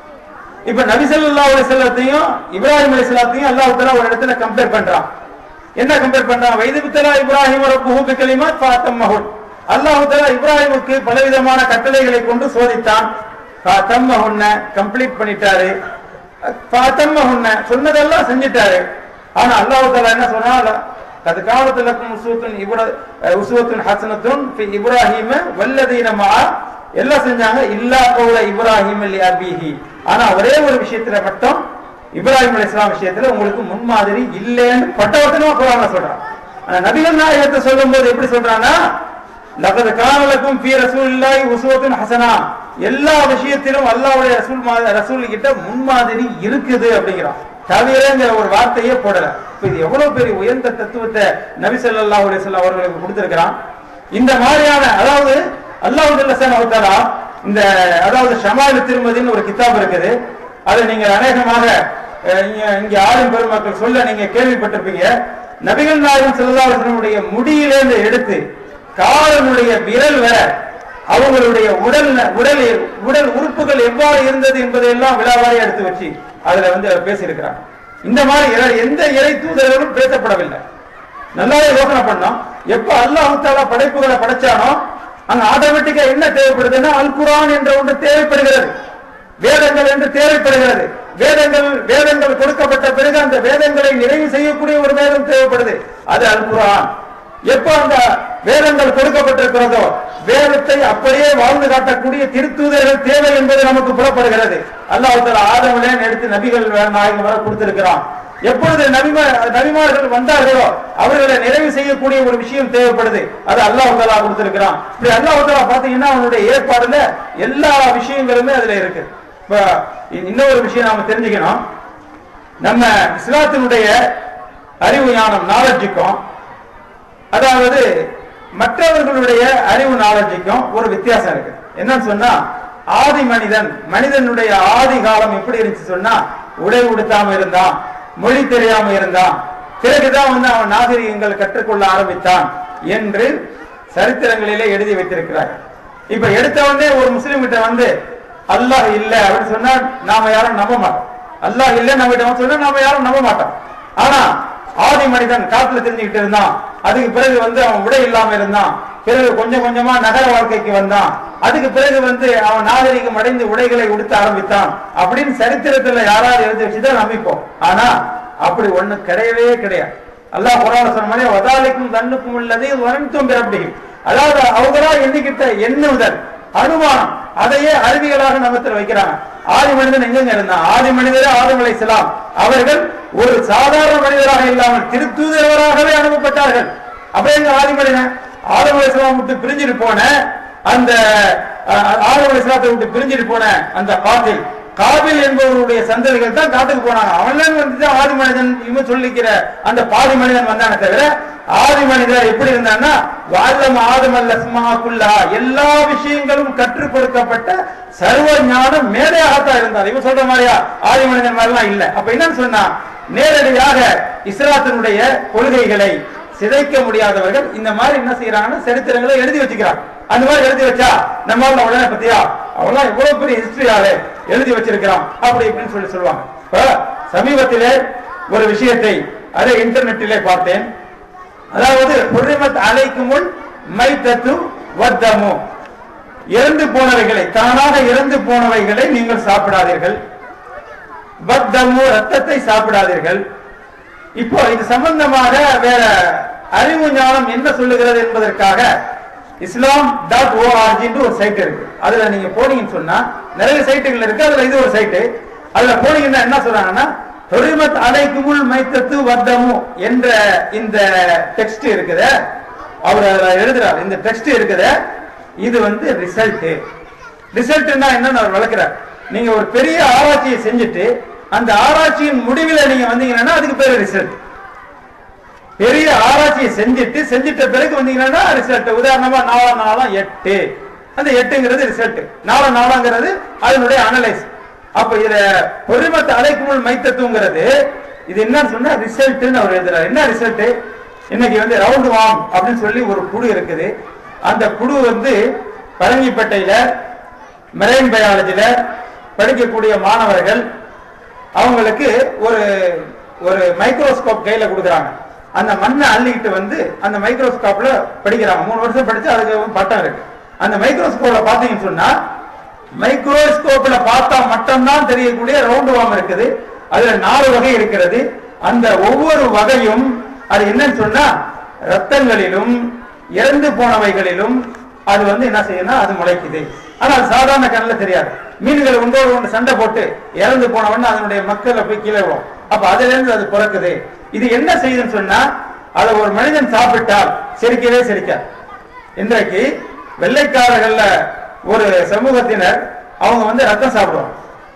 இப்ப நபி ஸல்லல்லாஹு அலைஹி வஸல்லத்தையும் இப்ராஹிம் அலைஹிஸ்ஸலாத்தையும் அல்லாஹ் தஆலா ஒரு இடத்துல கம்பேர் பண்றான் என்ன கம்பேர் பண்றான் வைது பித்தலா இப்ராஹிம் ரப்புஹு பிகலிமாத் ஃபாத்தம்மஹு அல்லாஹ் தஆலா இப்ராஹிமுக்கு பலவிதமான கட்டளைகளை கொண்டு சோதித்தான் ஃபாத்தம்மஹுன்ன கம்ப்ளீட் பண்ணிட்டாரு ஃபாத்தம்மஹுன்ன சொன்னதெல்லாம் செஞ்சிட்டாரு ஆனா அல்லாஹ் தஆலா என்ன சொன்னா கது காலத்துல லக்கும் உஸ்வத்துன் இப்ரா உஸ்வத்துன் ஹசனத்துன் ஃபி இப்ராஹிம வல்லதீன மா எல்லாம் செஞ்சாங்க இல்லா கௌல இப்ராஹிம் லி அபிஹி ஆனா ஒரே ஒரு விஷயத்துல மட்டும் இப்ராஹிம் அலைஹிஸ்ஸலாம் விஷயத்துல உங்களுக்கு முன்மாதிரி இல்லைன்னு பட்டவத்தனமா குர்ஆன்ல சொல்றான் ஆனா நபிகள் நாயகத்தை சொல்லும்போது எப்படி சொல்றான்னா லகது கானலக்கும் ஃபீ ரசூலில்லாஹி உஸ்வத்துன் ஹசனா எல்லா விஷயத்திலும் அல்லாஹ்வுடைய ரசூல் மா- ரசூல் கிட்ட முன்மாதிரி இருக்குது அப்படிங்கிறான் தவிரங்கிற ஒரு வார்த்தையே போடல இப்ப இது எவ்வளவு பெரிய உயர்ந்த தத்துவத்தை நபி ஸல்லல்லாஹு அலைஹி வஸல்லம் அவர்களுக்கு கொடுத்திருக்கிறான் இந்த மாதிரியான அதாவது அல்லாஹ் ஜல்லஷான் அவத்தாரா இந்த அதாவது ஷமாயில் திருமதின்னு ஒரு கிதாப் இருக்குது அதை நீங்க அநேகமாக அஹ், இங்க- இங்க ஆளும் பெருமக்கள் சொல்ல நீங்க கேள்விப்பட்டிருப்பீங்க நபிகள் நாயகம் ஸல்லல்லாஹு அலைஹி வஸல்லமுடைய முடியிலிருந்து எடுத்து காலனுடைய விரல் வர அவங்களுடைய உடல் உடல் உடல் உறுப்புகள் எவ்வாறு இருந்தது என்பதை எல்லாம் விழாவாரி எடுத்து வச்சு அதுல வந்து அவர் பேசியிருக்கிறாங்க இந்த மாதிரி இறை- எந்த இறை தூதர்களும் பேசப்படவில்லை நல்லாவே யோசனை பண்ணோம் எப்ப அல்லாஹ் தாலா படைப்புகளை படைச்சானோ அங்க ஆட்டோமேட்டிக்கா என்ன தேவைப்படுதுன்னா அல் குர்ஆன் என்ற ஒன்று தேவைப்படுகிறது வேதங்கள் என்று தேவைப்படுகிறது வேதங்கள் வேதங்கள் கொடுக்கப்பட்ட பிறகு அந்த வேதங்களை நிறைவு செய்யக்கூடிய ஒரு வேதம் தேவைப்படுது அது அல் குர்ஆன் எப்போ அந்த வேதங்கள் கொடுக்கப்பட்டிருக்கிறதோ வேதத்தை அப்படியே வாழ்ந்து காட்டக்கூடிய திருத்தூதர்கள் தேவை என்பது நமக்கு புலப்படுகிறது அல்லாஹ் தஆலா ஆதமிலே எடுத்து நபிகள் நாயகம் வர கொடுத்திருக்கிறான் எப்பொழுது நபிமா நபிமார்கள் வந்தார்களோ அவர்களை நிறைவு செய்யக்கூடிய ஒரு விஷயம் தேவைப்படுது அது அல்லாஹ் தஆலா கொடுத்திருக்கிறான் இப்படி அல்லாஹ் தஆலா பாத்தீங்கன்னா அவனுடைய ஏற்பாடுல எல்லா விஷயங்களுமே அதுல இருக்கு இப்ப இன்னொரு விஷயம் நாம தெரிஞ்சுக்கணும் நம்ம இஸ்லாத்தினுடைய அறிவு ஞானம் நாலேஜுக்கும் அதாவது மற்றவர்களுடைய அறிவு நாலேஜுக்கும் ஒரு வித்தியாசம் இருக்கு என்னன்னு சொன்னா ஆதி மனிதன் மனிதனுடைய ஆதி காலம் எப்படி இருந்துச்சு சொன்னா உடை உடுத்தாம இருந்தான் மொழி தெரியாம இருந்தான் பிறகுதான் வந்து அவன் நாகரிகங்கள் கற்றுக்கொள்ள ஆரம்பித்தான் என்று சரித்திரங்களிலே எழுதி வைத்திருக்கிறார் இப்ப எடுத்த உடனே ஒரு முஸ்லீம் கிட்ட வந்து அல்லாஹ் இல்ல அப்படின்னு சொன்னா நாம யாரும் நம்ப மாட்டோம் அல்லாஹ் இல்ல நம்ம கிட்ட வந்து சொன்னா நாம யாரும் நம்ப மாட்டோம் ஆனா ஆதி மனிதன் காட்டுல தெரிஞ்சுக்கிட்டு இருந்தான் அதுக்கு பிறகு வந்து அவன் உடை இல்லாம இருந்தான் பிறகு கொஞ்சம் கொஞ்சமா நகர வாழ்க்கைக்கு வந்தான் அதுக்கு பிறகு வந்து அவன் நாகரிகம் அடைந்து உடைகளை உடுத்த ஆரம்பித்தான் அப்படின்னு சரித்திரத்துல யாராவது எழுதி வச்சுதான் நம்பிப்போம் ஆனா அப்படி ஒண்ணு கிடையவே கிடையாது அல்லாஹ் குரான் சொன்ன மாதிரி வதாலிக்கும் தன்னுக்கும் உள்ளது வரண்டும் பிறப்பிடிக்கும் அதாவது அவங்களா எண்ணிக்கிட்ட எண்ணுதல் அனுமானம் அதையே அறிவியலாக நமத்தில் வைக்கிறாங்க ஆதி மனிதன் எங்கெங்க இருந்தான் ஆதி மனிதரே ஆதம் அலைஹிஸ்ஸலாம் அவர்கள் ஒரு சாதாரண மனிதராக இல்லாமல் திருத்தூதரவராகவே அனுப்பப்பட்டார்கள் அப்ப எங்க ஆதி மனிதன் ஆதம் அலைஹிஸ்ஸலாம் விட்டு பிரிஞ்சிட்டு போன அந்த அஹ், ஆதம் அலைஹிஸ்ஸலாத்தை விட்டு பிரிஞ்சிட்டு போன அந்த காத்தில் காபில் என்பவருடைய சந்ததிகள் தான் காட்டுக்கு போனாங்க அவன்லாம் வந்து ஆதி மனிதன் இவன் சொல்லிக்கிற அந்த பாதி மனிதன் வந்தானே தவிர ஆதி மனிதர் எப்படி இருந்தான்னா வாழம் ஆதமல்ல சும்மாக்குள்ளா எல்லா விஷயங்களும் கற்றுக் கொடுக்கப்பட்ட சர்வ ஞானம் மேதையாகத்தான் இருந்தார் இவன் சொல்ற மாதிரியா ஆதி மனிதன் மாதிரிலாம் இல்ல அப்ப என்னன்னு சொன்னா நேரடியாக இஸ்லாத்தினுடைய கொள்கைகளை சிதைக்க முடியாதவர்கள் இந்த மாதிரி என்ன செய்யறாங்கன்னா சரித்திரங்களை எழுதி வச்சுக்கிறாங்க அந்த மாதிரி எழுதி வச்சா நம்மளால உடனே பத்தியா அவெல்லாம் இவ்வளவு பெரிய ஹிஸ்டரியாலே எழுதி வச்சிருக்கிறான் அப்படி இப்படின்னு சொல்லி சொல்லுவாங்க இப்ப சமீபத்திலே ஒரு விஷயத்தை அதை இன்டர்நெட்டிலே பார்த்தேன் அதாவது ஹுர்ரிமத் அலைக்கு முன் மைத்தத்து வத்தமு இறந்து போனவைகளை தானாக இறந்து போனவைகளை நீங்கள் சாப்பிடாதீர்கள் வத்தமு ரத்தத்தை சாப்பிடாதீர்கள் இப்போ இது சம்பந்தமாக வேற அறிவு ஞானம் என்ன சொல்லுகிறது என்பதற்காக இஸ்லாம் டாட் ஓஆர்ஜின்னு ஒரு சைட் இருக்கு அதுல நீங்க போனீங்கன்னு சொன்னா நிறைய சைட்டுகள் இருக்கு அதுல இது ஒரு சைட்டு அதுல போனீங்கன்னா என்ன சொல்றாங்கன்னா ஹுரிமத் அலைக்குமுல் மைத்தத்து வத்தமு என்ற இந்த டெக்ஸ்ட் இருக்குத அவர் அதுல எழுதுறார் இந்த டெக்ஸ்ட் இருக்குத இது வந்து ரிசல்ட் ரிசல்ட்னா என்னன்னு அவர் விளக்குறார் நீங்க ஒரு பெரிய ஆராய்ச்சியை செஞ்சுட்டு அந்த ஆராய்ச்சியின் முடிவில் நீங்க வந்தீங்கன்னா அதுக்கு பேரு ரிசல்ட் பெரிய ஆராய்ச்சியை செஞ்சுட்டு செஞ்சிட்ட பிறகு வந்தீங்கன்னா ரிசல்ட் உதாரணமா நாலாம் நாளாம் எட்டு அந்த எட்டுங்கிறது ரிசல்ட் நாலாம் நாளாங்கிறது அதனுடைய அனலைஸ் அப்ப இதுல பொறுமத்த அலைக்குமுள் மைத்தத்துவங்கிறது இது என்னன்னு சொன்னா ரிசல்ட்னு அவர் எழுதுறாரு என்ன ரிசல்ட் இன்னைக்கு வந்து ரவுண்ட் வாம் அப்படின்னு சொல்லி ஒரு குழு இருக்குது அந்த குழு வந்து பரங்கிப்பேட்டையில மெரைன் பயாலஜில படிக்கக்கூடிய மாணவர்கள் அவங்களுக்கு ஒரு ஒரு மைக்ரோஸ்கோப் கையில கொடுக்குறாங்க அந்த மண்ணை அள்ளிக்கிட்டு வந்து அந்த மைக்ரோஸ்கோப்ல படிக்கிறாங்க மூணு வருஷம் படிச்சு அதுக்கு பட்டம் இருக்கு அந்த மைக்ரோஸ்கோப்ல பாத்தீங்கன்னு சொன்னா மைக்ரோஸ்கோப்ல பார்த்தா மட்டும்தான் தெரியக்கூடிய ரவுண்ட் வாம் இருக்குது அதுல நாலு வகை இருக்கிறது அந்த ஒவ்வொரு வகையும் அது என்னன்னு சொன்னா ரத்தங்களிலும் இறந்து போனவைகளிலும் அது வந்து என்ன செய்யணும் அது முளைக்குது ஆனா அது சாதாரண கண்ணில் தெரியாது மீன்கள் ஒன்றோடு ஒன்று சண்டை போட்டு இறந்து போனவொன்னு அதனுடைய மக்களை போய் கீழே விடும் அப்ப அதுல இருந்து அது பிறக்குது இது என்ன செய்யுதுன்னு சொன்னா அதை ஒரு மனிதன் சாப்பிட்டால் செரிக்கவே செரிக்காது இன்றைக்கு வெள்ளைக்காரர்கள்ல ஒரு சமூகத்தினர் அவங்க வந்து ரத்தம் சாப்பிடுவாங்க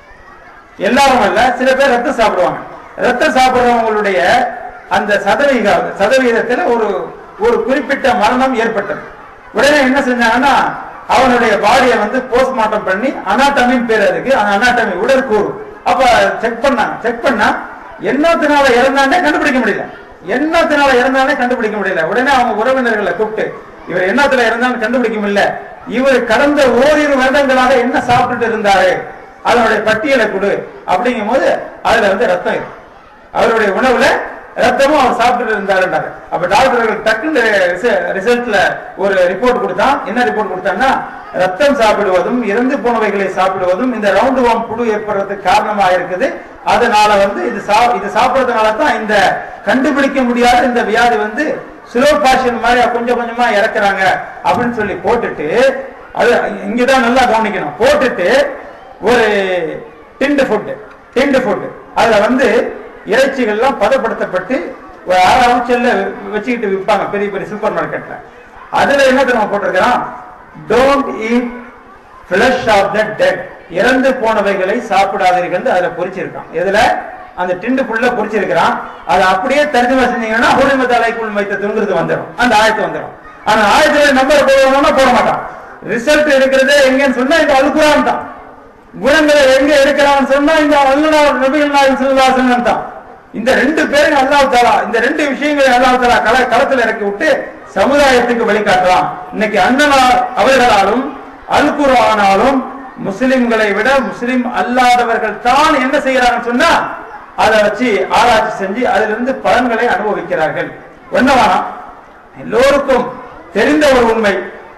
எல்லாரும் அல்ல சில பேர் ரத்தம் சாப்பிடுவாங்க ரத்தம் சாப்பிடுறவங்களுடைய அந்த சதவீத சதவீதத்துல ஒரு ஒரு குறிப்பிட்ட மரணம் ஏற்பட்டது உடனே என்ன செஞ்சாங்கன்னா அவனுடைய பாடியை வந்து போஸ்ட்மார்ட்டம் பண்ணி அனாட்டமின்னு பேர் அதுக்கு அந்த அனாட்டமி உடற்கூறு அப்ப செக் பண்ணாங்க செக் பண்ணா என்னத்தினால இறந்தானே கண்டுபிடிக்க முடியல என்னத்தினால இறந்தானே கண்டுபிடிக்க முடியல உடனே அவங்க உறவினர்களை கூப்பிட்டு இவர் என்னத்துல இறந்தான்னு கண்டுபிடிக்க முடியல இவர் கடந்த ஓரிரு வருடங்களாக என்ன சாப்பிட்டுட்டு இருந்தாரு அதனுடைய பட்டியலை கொடு அப்படிங்கும் போது அதுல வந்து ரத்தம் இருக்கு அவருடைய உணவுல ரத்தமும் அவர் சாப்பிட்டுட்டு இருந்தாருன்றாரு அப்ப டாக்டர்கள் டக்குன்னு ரிசல்ட்ல ஒரு ரிப்போர்ட் கொடுத்தான் என்ன ரிப்போர்ட் கொடுத்தாங்கன்னா ரத்தம் சாப்பிடுவதும் இறந்து போனவைகளை சாப்பிடுவதும் இந்த ரவுண்டு வாம் புழு ஏற்படுறதுக்கு காரணமா இருக்குது அதனால வந்து இது சா இது சாப்பிடுறதுனால தான் இந்த கண்டுபிடிக்க முடியாத இந்த வியாதி வந்து ஸ்லோ பாஷன் மாதிரி கொஞ்சம் கொஞ்சமா இறக்குறாங்க அப்படின்னு சொல்லி போட்டுட்டு அது இங்கதான் நல்லா கவனிக்கணும் போட்டுட்டு ஒரு டிண்டு ஃபுட் டிண்டு ஃபுட் அதுல வந்து இறைச்சிகள்லாம் பதப்படுத்தப்பட்டு ஒரு ஆறாம் செல்ல வச்சுக்கிட்டு விற்பாங்க பெரிய பெரிய சூப்பர் மார்க்கெட்ல அதுல என்ன தெரியுமா போட்டிருக்கிறான் don't eat flesh of the dead இறந்து போனவைகளை சாப்பிடாதீர்கள் அதுல பொறிச்சிருக்கான் எதுல அந்த டிண்டு புள்ள பொறிச்சிருக்கிறான் அதை அப்படியே தர்ஜுமா செஞ்சீங்கன்னா ஹுரிமத் அலைக்குள் வைத்த துணுங்கிறது வந்துடும் அந்த ஆயத்து வந்துடும் ஆனா ஆயத்துல நம்பர் போடணும்னா போட மாட்டான் ரிசல்ட் எடுக்கிறதே எங்கன்னு சொன்னா இந்த அல்குரான் தான் குணங்களை எங்க எடுக்கிறான்னு சொன்னா இந்த அல்லா நபிகள் நாயகம் ஸல்லல்லாஹு தான் இந்த ரெண்டு பேரும் அல்லாஹ் தாலா இந்த ரெண்டு விஷயங்களை அல்லாஹ் தாலா கள களத்துல இறக்கி விட்டு சமுதாயத்துக்கு வழிகாட்டலாம் இன்னைக்கு அண்ணனால் அவர்களாலும் அல் குர்ஆனாலும் முஸ்லிம்களை விட முஸ்லிம் அல்லாதவர்கள் தான் என்ன செய்யறாங்கன்னு சொன்னா அதை வச்சு ஆராய்ச்சி செஞ்சு அதிலிருந்து பலன்களை அனுபவிக்கிறார்கள் ஒன்னவானா எல்லோருக்கும் தெரிந்த ஒரு உண்மை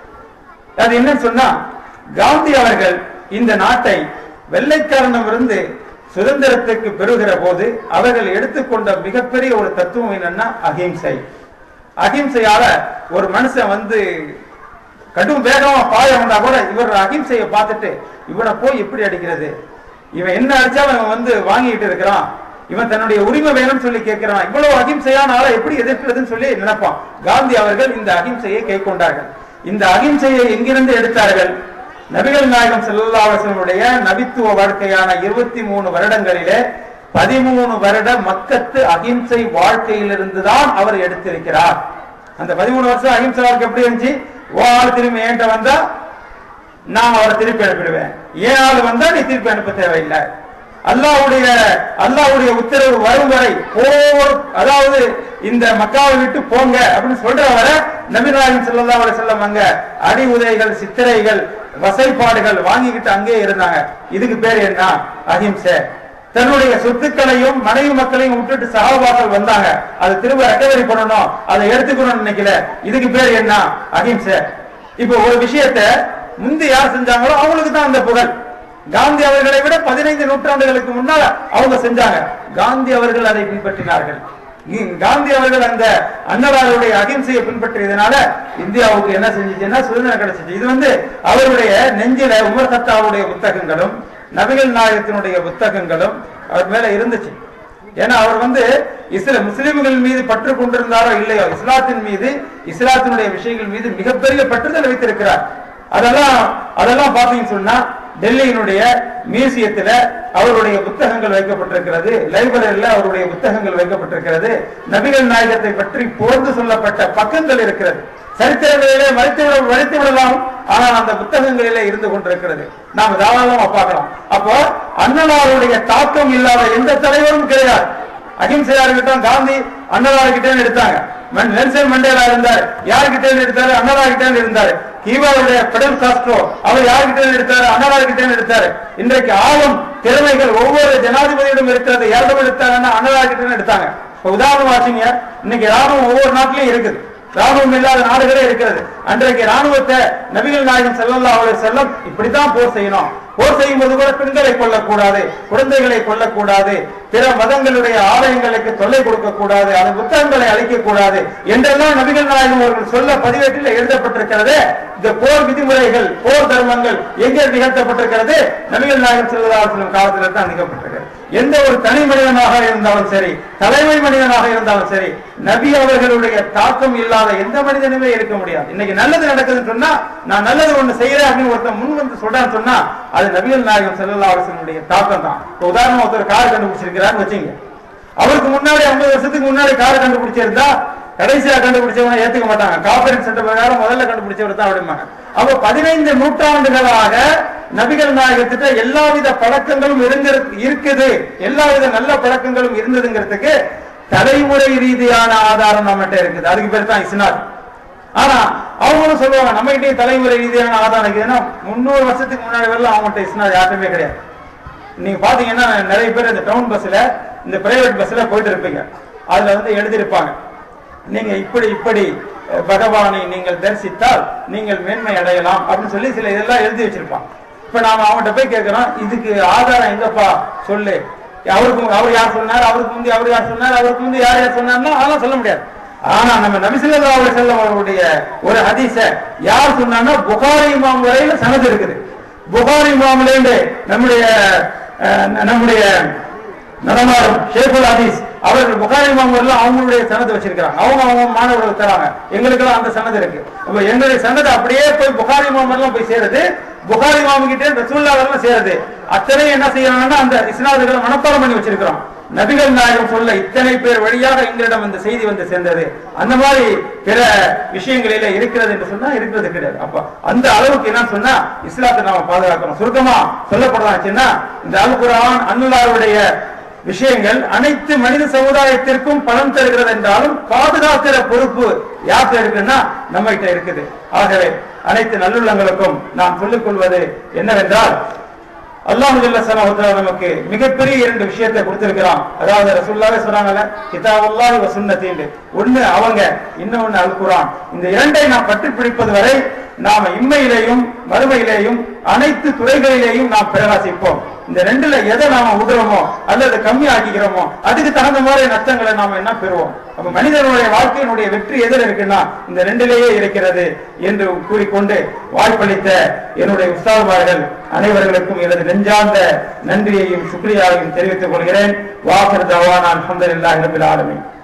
அது என்னன்னு சொன்னா காந்தி அவர்கள் இந்த நாட்டை வெள்ளைக்காரனிடமிருந்து சுதந்திரத்துக்கு பெறுகிற போது அவர்கள் எடுத்துக்கொண்ட மிகப்பெரிய ஒரு தத்துவம் என்னன்னா அகிம்சை அகிம்சையால ஒரு மனுஷன் வந்து கடும் வேகமா பாய வந்தா கூட இவர் அகிம்சையை பார்த்துட்டு இவனை போய் எப்படி அடிக்கிறது இவன் என்ன அடிச்சாலும் இவன் வந்து வாங்கிட்டு இருக்கிறான் இவன் தன்னுடைய உரிமை வேணும்னு சொல்லி கேட்கிறான் இவ்வளவு அகிம்சையான ஆளை எப்படி எதிர்க்கிறதுன்னு சொல்லி நினைப்பான் காந்தி அவர்கள் இந்த அகிம்சையை கை கொண்டார்கள் இந்த அகிம்சையை எங்கிருந்து எடுத்தார்கள் நபிகள் நாயகம் செல்லாவசனுடைய நபித்துவ வாழ்க்கையான இருபத்தி மூணு வருடங்களிலே பதிமூணு வருட மக்கத்து அகிம்சை வாழ்க்கையிலிருந்து தான் அவர் எடுத்திருக்கிறார் அந்த பதிமூணு வருஷம் அகிம்சை வாழ்க்கை எப்படி இருந்துச்சு ஓ ஆள் திரும்பி என்கிட்ட வந்தா நான் அவரை திருப்பி அனுப்பிடுவேன் ஏன் ஆள் வந்தா நீ திருப்பி அனுப்ப தேவையில்லை அல்லாவுடைய அல்லாவுடைய உத்தரவு வரும் வரை போர் அதாவது இந்த மக்காவை விட்டு போங்க அப்படின்னு சொல்ற வரை நபிநாயகம் ஸல்லல்லாஹு அலைஹி வஸல்லம் அங்க அடி உதைகள் சித்திரைகள் வசைப்பாடுகள் வாங்கிக்கிட்டு அங்கேயே இருந்தாங்க இதுக்கு பேர் என்ன அஹிம்சை தன்னுடைய சொத்துக்களையும் மனைவி மக்களையும் விட்டுட்டு சகாபாக்கள் வந்தாங்க அதை திரும்ப ரெக்கவரி பண்ணணும் அதை எடுத்துக்கணும்னு நினைக்கல இதுக்கு பேர் என்ன அஹிம்சை இப்போ ஒரு விஷயத்த முந்தி யார் செஞ்சாங்களோ அவங்களுக்கு தான் அந்த புகழ் காந்தி அவர்களை விட பதினைந்து நூற்றாண்டுகளுக்கு முன்னால அவங்க செஞ்சாங்க காந்தி அவர்கள் அதை பின்பற்றினார்கள் இ- காந்தி அவர்கள் அந்த அன்னலாருடைய அகிம்சையை பின்பற்றியதுனால இந்தியாவுக்கு என்ன செஞ்சுச்சுன்னா சுதந்திரம் கிடைச்சிச்சு இது வந்து அவருடைய நெஞ்சில உமர் கத்தாவுடைய புத்தகங்களும் நபிகள் நாயகத்தினுடைய புத்தகங்களும் அவர் மேல இருந்துச்சு ஏன்னா அவர் வந்து இஸ்ல முஸ்லிம்கள் மீது பற்று கொண்டிருந்தாரோ இல்லையோ இஸ்லாத்தின் மீது இஸ்லாத்தினுடைய விஷயங்கள் மீது மிகப்பெரிய பற்றுதல் வைத்திருக்கிறார் அதெல்லாம் அதெல்லாம் பாத்தீங்கன்னு சொன்னா டெல்லியினுடைய மியூசியத்துல அவருடைய புத்தகங்கள் வைக்கப்பட்டிருக்கிறது லைப்ரரியில அவருடைய புத்தகங்கள் வைக்கப்பட்டிருக்கிறது நபிகள் நாயகத்தை பற்றி போர்ந்து சொல்லப்பட்ட பக்கங்கள் இருக்கிறது சரித்திரங்களிலே மறைத்து விட மறைத்து விடலாம் ஆனால் அந்த புத்தகங்களிலே இருந்து கொண்டிருக்கிறது நாம தாராளமா பார்க்கலாம் அப்போ அண்ணலாருடைய தாக்கம் இல்லாத எந்த தலைவரும் கிடையாது அகிம்சையா இருக்கட்டும் காந்தி அண்ணலார்கிட்டே எடுத்தாங்க மன்- நெல்சன் மண்டேலா இருந்தார் யார்கிட்ட எடுத்தாரு அண்ணலார்கிட்ட இருந்தாரு கீவாவுடைய பெடல் காஸ்ட்ரோ அவர் யார்கிட்ட எடுத்தாரு அண்ணலார்கிட்ட எடுத்தாரு இன்றைக்கு ஆளும் திறமைகள் ஒவ்வொரு ஜனாதிபதியிடம் இருக்கிறது யாரிடம் எடுத்தாங்கன்னா அண்ணலார்கிட்ட எடுத்தாங்க இப்ப உதாரணம் வாசிங்க இன்னைக்கு ராணுவம் ஒவ்வொரு நாட்டிலையும் இருக்குது ராணுவம் இல்லாத நாடுகளே இருக்கிறது அன்றைக்கு ராணுவத்தை நபிகள் நாயகம் ஸல்லல்லாஹு அலைஹி செல்லம் இப்படித்தான் போர் செய்யணும் போர் செய்யும் போது கூட பெண்களை கொல்லக்கூடாது குழந்தைகளை கொல்லக்கூடாது பிற மதங்களுடைய ஆலயங்களுக்கு தொல்லை கொடுக்க கூடாது அது புத்தகங்களை அழிக்க கூடாது என்றெல்லாம் நபிகள் நாயகம் அவர்கள் சொல்ல பதிவேட்டில் எழுதப்பட்டிருக்கிறது இந்த போர் விதிமுறைகள் போர் தர்மங்கள் எங்கே நிகழ்த்தப்பட்டிருக்கிறது நபிகள் நாயகம் ஸல்லல்லாஹு அலைஹி வஸல்லம் காலத்தில் தான் நிகழ்த்தப்பட்டிருக்கிறது எந்த ஒரு தனி மனிதனாக இருந்தாலும் சரி தலைமை மனிதனாக இருந்தாலும் சரி நபி அவர்களுடைய தாக்கம் இல்லாத எந்த மனிதனுமே இருக்க முடியாது இன்னைக்கு நல்லது நடக்குதுன்னு சொன்னா நான் நல்லது ஒண்ணு செய்யறேன் அப்படின்னு ஒருத்தன் முன் வந்து சொல்றான்னு சொன்னா அது நபிகள் நாயகம் ஸல்லல்லாஹு அலைஹி வஸல்லம் தாக்கம் தான் இப்ப உதாரணமா ஒருத்தர் கார் கண்டுபிடிச்சிருக்கிறான்னு வச்சுங்க அவருக்கு முன்னாடி 50 வருஷத்துக்கு முன்னாடி கார் கண்டுபிடிச்சிருந்தா கடைசியா கண்டுபிடிச்சவனை ஏத்துக்க மாட்டாங்க காப்பரேட் சட்ட பிரகாரம் முதல்ல கண்டுபிடிச்சவர் தான் அப்படிம்பாங்க அப்ப பதினைந்து நூற்றாண்டுகளாக நபிகள் நாயகத்திட்ட எல்லாவித பழக்கங்களும் இருந்து இருக்குது எல்லாவித நல்ல பழக்கங்களும் இருந்ததுங்கிறதுக்கு தலைமுறை ரீதியான ஆதாரம் நம்மகிட்ட இருக்குது அதுக்கு பேர் தான் இஸ்னாத் ஆனா அவங்களும் சொல்லுவாங்க நம்ம கிட்டே தலைமுறை ரீதியான ஆதாரம் இருக்குதுன்னா முன்னூறு வருஷத்துக்கு முன்னாடி வரலாம் அவங்கள்ட்ட இஸ்னாத் யாருமே கிடையாது நீங்க பாத்தீங்கன்னா நிறைய பேர் இந்த டவுன் பஸ்ல இந்த பிரைவேட் பஸ்ல போயிட்டு இருப்பீங்க அதுல வந்து எழுதியிருப்பாங்க நீங்க இப்படி இப்படி அஹ், பகவானை நீங்கள் தரிசித்தால் நீங்கள் மேன்மை அடையலாம் அப்படின்னு சொல்லி சில இதெல்லாம் எழுதி வச்சிருப்பான் இப்ப நாம அவன்கிட்ட போய் கேட்கிறோம் இதுக்கு ஆதாரம் எங்கப்பா சொல்லு அவருக்கு அவர் யார் சொன்னார் அவருக்கு முந்தி அவர் யார் சொன்னார் அவருக்கு முந்தி யார் யார் சொன்னார்னா அதெல்லாம் சொல்ல முடியாது ஆனா நம்ம நபிசுல்லா அலைஹி செல்லம் அவருடைய ஒரு ஹதீஸ யார் சொன்னான்னா புகாரி இமாம் வரையில சனது இருக்குது புகாரி இமாம்ல இருந்து நம்முடைய அஹ், நம்முடைய நடமாடும் ஷேகுல் ஹதீஸ் அவர்கள் புகாரி மாமூர்ல அவங்களுடைய சனது வச்சிருக்காங்க அவங்க அவங்க மாணவர்கள் தராங்க எங்களுக்கெல்லாம் அந்த சனது இருக்கு அப்ப எங்களுடைய சனது அப்படியே போய் புகாரி மாமர்லாம் போய் சேருது புகாரி மாமு கிட்டே ரசூல்லாவெல்லாம் சேருது அத்தனை என்ன செய்யறாங்கன்னா அந்த இஸ்லாதுகளை மனப்பாடம் பண்ணி வச்சிருக்கிறோம் நபிகள் நாயகம் சொல்ல இத்தனை பேர் வழியாக எங்களிடம் இந்த செய்தி வந்து சேர்ந்தது அந்த மாதிரி பிற விஷயங்களில இருக்கிறது என்று சொன்னா இருக்கிறது கிடையாது அப்ப அந்த அளவுக்கு என்ன சொன்னா இஸ்லாத்தை நாம பாதுகாக்கணும் சுருக்கமா சொல்லப்படுறாச்சுன்னா இந்த அல் குர்ஆன் அல்லாஹ்வுடைய விஷயங்கள் அனைத்து மனித சமுதாயத்திற்கும் பலன் தருகிறது என்றாலும் பாதுகாக்கிற பொறுப்பு யார்கிட்ட இருக்குன்னா நம்ம கிட்ட இருக்குது ஆகவே அனைத்து நல்லுள்ளங்களுக்கும் நாம் சொல்லிக் கொள்வது என்னவென்றால் அல்லாஹ் ஜல்லசனாவத்தால நமக்கு மிகப்பெரிய இரண்டு விஷயத்தை கொடுத்திருக்கிறான் அதாவது ரசூல்லாவே சொன்னாங்கல்ல கிதாபுல்லாஹி வ சுன்னத்தின்னு ஒண்ணு அவங்க இன்னொன்னு அல் குர்ஆன் இந்த இரண்டை நாம் பற்றி பிடிப்பது வரை நாம இம்மையிலேயும் மறுமையிலேயும் அனைத்து துறைகளிலேயும் நாம் பிரகாசிப்போம் இந்த ரெண்டுல எதை நாம விடுறோமோ அல்லது கம்மி ஆக்கிக்கிறோமோ அதுக்கு தகுந்த மாதிரி நஷ்டங்களை நாம என்ன பெறுவோம் அப்ப மனிதனுடைய வாழ்க்கையினுடைய வெற்றி எதில் இருக்குன்னா இந்த ரெண்டிலேயே இருக்கிறது என்று கூறிக்கொண்டு வாய்ப்பளித்த என்னுடைய உஸ்தாதுமார்கள் அனைவர்களுக்கும் எனது நெஞ்சார்ந்த நன்றியையும் சுக்ரியாவையும் தெரிவித்துக் கொள்கிறேன் வாசர் தவான் அல்ஹம்துலில்லாஹி ரபில் ஆலமீன்